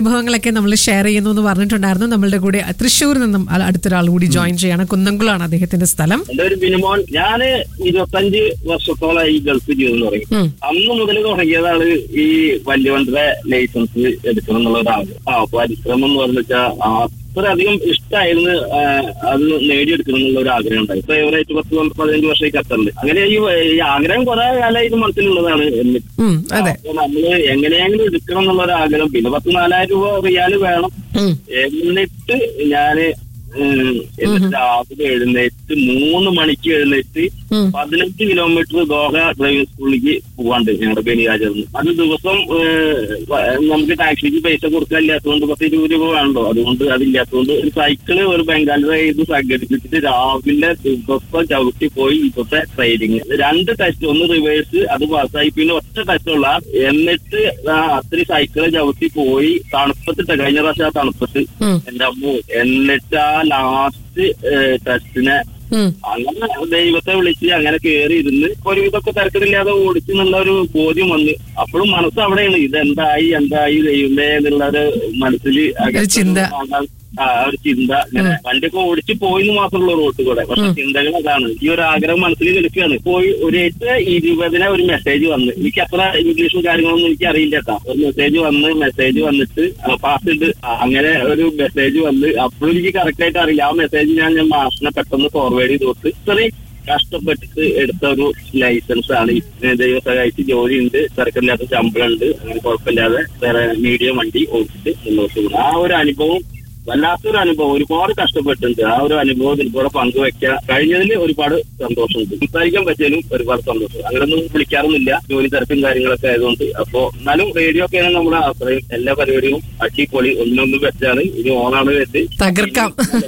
അനുഭവങ്ങളൊക്കെ നമ്മൾ ഷെയർ ചെയ്യുന്നു എന്ന് പറഞ്ഞിട്ടുണ്ടായിരുന്നു നമ്മളുടെ കൂടെ തൃശ്ശൂരിൽ നിന്നും അ- അടുത്തൊരാൾ കൂടി ജോയിൻ ചെയ്യാണ് കുന്നംകുളമാണ് അദ്ദേഹത്തിന്റെ സ്ഥലം എന്റെ ഒരു ബിനിമോൻ ഞാന് ഇരുപത്തഞ്ച് വർഷത്തോളമായി ഈ ഗൾഫ് ജീവിതം തുടങ്ങി ഉം. അന്ന് മുതൽ തുടങ്ങിയതാണ് ഈ വല്യവണ്ടിയുടെ ലൈസൻസ് എടുക്കണം എന്നുള്ള ഒരു ആഗ്രഹം ആ പരിശ്രമം എന്ന് പറഞ്ഞാൽ അത്രയധികം ഇഷ്ടമായിരുന്നു ആ, അത് നേടിയെടുക്കണം എന്നുള്ള ഒരു ആഗ്രഹം ഉണ്ടായി ഇപ്പൊ ഏവറേറ്റ് പത്ത് പന്ത് പതിനഞ്ച് വർഷമായി ഖത്തറിൽ അങ്ങനെ ഈ ഈ ആഗ്രഹം കുറെ കാലമായിട്ട് മനസ്സിലുള്ളതാണ് എന്നിട്ട് ഉം, അതെ അപ്പൊ നമ്മള് എങ്ങനെയെങ്കിലും എടുക്കണം എന്നുള്ള ഒരു ആഗ്രഹം പിന്നെ പത്ത് നാലായിരം രൂപ റിയാല് വേണം ഉം, എന്നിട്ട് ഞാന് ഉം, എന്നിട്ട് രാവിലെ എഴുന്നേറ്റ് മൂന്ന് മണിക്ക് എഴുന്നേറ്റ് ഉം. പതിനഞ്ച് കിലോമീറ്റർ ദോഹ ഡ്രൈവിംഗ് സ്കൂളിലേക്ക് പോവാണ്ട് ഞങ്ങളുടെ ബനിരാജർന്ന് അത് ദിവസം ഏഹ്, വ- നമുക്ക് ടാക്സിക്ക് പൈസ കൊടുക്കാനില്ലാത്തതുകൊണ്ട് പത്ത് ഇരുപത് രൂപ വേണ്ടോ അതുകൊണ്ട് അതില്ലാത്തതുകൊണ്ട് ഒരു സൈക്കിള് ഒരു ബംഗാൾ ഇത് സംഘടിപ്പിച്ചിട്ട് രാവിലെ ദിവസം ചവിട്ടി പോയി ഇപ്പോഴത്തെ ട്രെയിനിങ് രണ്ട് ടെസ്റ്റ് ഒന്ന് റിവേഴ്സ് അത് പാസ്സായി പിന്നെ ഒറ്റ ടെസ്റ്റുള്ള എന്നിട്ട് ആ അത്രയും സൈക്കിള് ചവിട്ടി പോയി തണുപ്പത്തിട്ട് കഴിഞ്ഞ പ്രാവശ്യം ആ തണുപ്പത്ത് ഉം, എന്റെ അമ്മു എന്നിട്ട് ആ ലാസ്റ്റ് ടെസ്റ്റിനെ ഉം. അങ്ങനെ ദൈവത്തെ വിളിച്ച് അങ്ങനെ കേറി ഇരുന്ന് ഒരുവിധമൊക്കെ തിരക്കിടില്ലാതെ ഓടിച്ചു എന്നുള്ള ഒരു ബോധ്യം വന്ന് അപ്പോഴും മനസ്സ് അവിടെയാണ് ഇതെന്തായി എന്തായി ദൈവമേ എന്നുള്ള ഒരു മനസ്സിൽ ഒരു ചിന്ത. ആ ഒരു ചിന്ത ഇങ്ങനെ വണ്ടിയൊക്കെ ഓടിച്ച് പോയിന്ന് മാത്രമുള്ള റോട്ട് കൂടെ പക്ഷെ ചിന്തകൾ അതാണ് ഈ ഒരു ആഗ്രഹം മനസ്സിൽ നിൽക്കുകയാണ് പോയി ഒരു എട്ട് ഇരുപതിനെ ഒരു മെസ്സേജ് വന്ന് എനിക്ക് അത്ര ഇംഗ്ലീഷും കാര്യങ്ങളൊന്നും എനിക്ക് അറിയില്ല കേട്ടോ ഒരു മെസ്സേജ് വന്ന് മെസ്സേജ് വന്നിട്ട് പാസ് ഉണ്ട് ആ, അങ്ങനെ ഒരു മെസ്സേജ് വന്ന് അപ്പോഴും എനിക്ക് കറക്റ്റ് ആയിട്ട് അറിയില്ല ആ മെസ്സേജ് ഞാൻ ഞാൻ മാഷിനെ പെട്ടെന്ന് ഫോർവേഡ് ചെയ്ത് കൊടുത്ത് ഇത്രയും കഷ്ടപ്പെട്ടിട്ട് എടുത്ത ഒരു ലൈസൻസ് ആണ് ഇതിനെ ദൈവം സഹായിച്ച് ജോലി ഉണ്ട് തിരക്കില്ലാത്ത ശമ്പളം ഉണ്ട് അങ്ങനെ കുഴപ്പമില്ലാതെ വേറെ മീഡിയം വണ്ടി ഓടിച്ചിട്ട് മുന്നോട്ട് പോകുന്നു ആ ഒരു അനുഭവം വല്ലാത്തൊരു അനുഭവം ഒരുപാട് കഷ്ടപ്പെട്ടിട്ടുണ്ട് ആ ഒരു അനുഭവം ഇതിലൂടെ പങ്കുവെക്കാൻ കഴിഞ്ഞതിൽ ഒരുപാട് സന്തോഷമുണ്ട് സംസാരിക്കാൻ പറ്റിയാലും ഒരുപാട് സന്തോഷം അങ്ങനെയൊന്നും വിളിക്കാറൊന്നുമില്ല ജോലി തിരക്കും കാര്യങ്ങളൊക്കെ ആയതുകൊണ്ട് അപ്പോ എന്നാലും റേഡിയോ ഒക്കെയാണ് നമ്മുടെ ആശ്രയം എല്ലാ പരിപാടിയും അടിപൊളി ഒന്നിനൊന്നും വെച്ചാണ് ഇനി ഓണാണ് വെച്ച് തകർക്കാം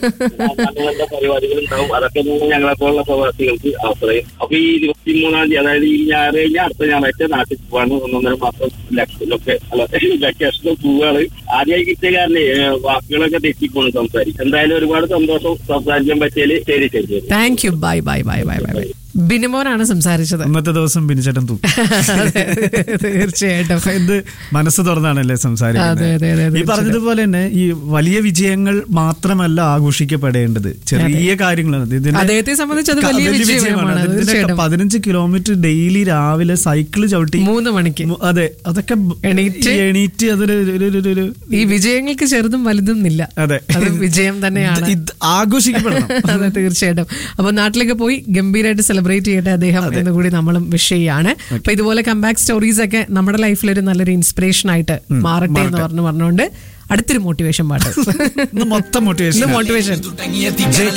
നല്ല നല്ല പരിപാടികൾ ഉണ്ടാവും അതൊക്കെ ഞങ്ങളെ പോലുള്ള പ്രവാസികൾക്ക് ആശ്രയം അപ്പൊ ഈ ഇരുപത്തിമൂന്നാം തീയതി അതായത് ഈ ഞായറാഴ്ച അടുത്ത ഞായറാഴ്ച നാട്ടിൽ പോവാണ് ഒന്നൊന്നര മാസം ലക്ഷത്തിലൊക്കെ അല്ല വെക്കേഷനിൽ പോവാണ് ആദ്യമായി കിട്ടിയ കാരണം ഏഹ്, വാക്കുകളൊക്കെ തെറ്റിപ്പോണ് സംസാരിക്കും എന്തായാലും ഒരുപാട് സന്തോഷം സംസാരിക്കാൻ പറ്റിയാല് ശരി ശരി ശരി thank you bye bye bye bye bye bye ബിനിമോനാണ് സംസാരിച്ചത് അന്നത്തെ ദിവസം ബിനിച്ചേട്ടൻ തൂക്കും അതെ, തീർച്ചയായിട്ടും എന്ത് മനസ്സ് തുറന്നാണല്ലേ അതെ, അതെ, സംസാരിക്കുന്നത് അതെ, ഈ തീർച്ചയായും. പറഞ്ഞതുപോലെ തന്നെ ഈ വലിയ വിജയങ്ങൾ മാത്രമല്ല ആഘോഷിക്കപ്പെടേണ്ടത് ചെറിയ കാര്യങ്ങളാണ് ഇത് ഇതിന്റെ അദ്ദേഹത്തെ സംബന്ധിച്ച് അത് ക- വലിയ വലിയ വിജയമാണ്, ഇതിന്റെ തീർച്ചയായിട്ടും. പതിനഞ്ച് കിലോമീറ്റർ ഡെയിലി രാവിലെ സൈക്കിള് ചവിട്ടി മൂന്ന് മണിക്ക് മു- അതെ അതൊക്കെ ബ- എണീറ്റ് എണീറ്റ് അതൊരു ഒരു- ഒരു- ഒരു- ഒരു ഈ വിജയങ്ങൾക്ക് ചെറുതും വലുതും ഇല്ല അതെ അത് വിജയം തന്നെയാണ് ഇത് ആഘോഷിക്കപ്പെടണം അതെ തീർച്ചയായിട്ടും അപ്പൊ നാട്ടിലേക്ക് പോയി ഗംഭീരമായിട്ട് സെലിബ്രേറ്റ് ചെയ്യട്ടെ അദ്ദേഹം എന്ന് കൂടി നമ്മളും വിഷ് ചെയ്യാണ് അപ്പൊ ഇതുപോലെ കംബാക്ക് സ്റ്റോറീസ് ഒക്കെ നമ്മുടെ ലൈഫിൽ ഒരു നല്ലൊരു ഇൻസ്പിറേഷൻ ആയിട്ട് മാറട്ടെ എന്ന് പറഞ്ഞു പറഞ്ഞുകൊണ്ട് അടുത്തൊരു മോട്ടിവേഷൻ പാട്ട് ഇന്ന് മൊത്തം മോട്ടിവേഷൻ മോട്ടിവേഷൻ